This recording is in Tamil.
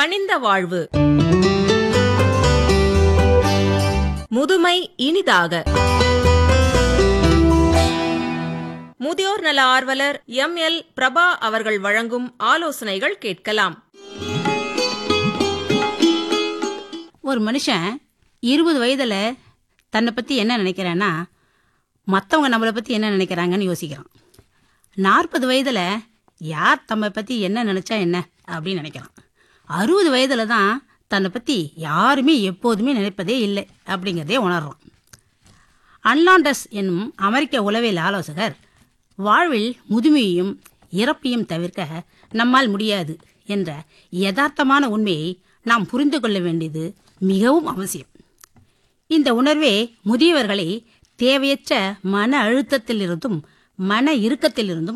கனிந்த வாழ்வு முதுமை இனிதாக முதியோர் நல ஆர்வலர் எம் எல் பிரபா அவர்கள் வழங்கும் ஆலோசனைகள் கேட்கலாம் ஒரு மனுஷன் இருபது வயதில் தன்னை பற்றி என்ன நினைக்கிறான்னா மற்றவங்க நம்மளை பற்றி என்ன நினைக்கிறாங்கன்னு யோசிக்கிறான் நாற்பது வயதில் யார் தம்மை பற்றி என்ன நினச்சா என்ன அப்படின்னு நினைக்கிறான் அறுபது வயதில் தான் தன்னை பற்றி யாருமே எப்போதுமே நினைப்பதே இல்லை அப்படிங்கிறதே உணர்றான் அன்லாண்டஸ் என்னும் அமெரிக்க உளவியல் ஆலோசகர் வாழ்வில் முதுமையையும் இறப்பையும் தவிர்க்க நம்மால் முடியாது என்ற யதார்த்தமான உண்மையை நாம் புரிந்து கொள்ள வேண்டியது மிகவும் அவசியம் இந்த உணர்வே முதியவர்களை தேவையற்ற மன அழுத்தத்திலிருந்தும் மன இறுக்கத்திலிருந்தும்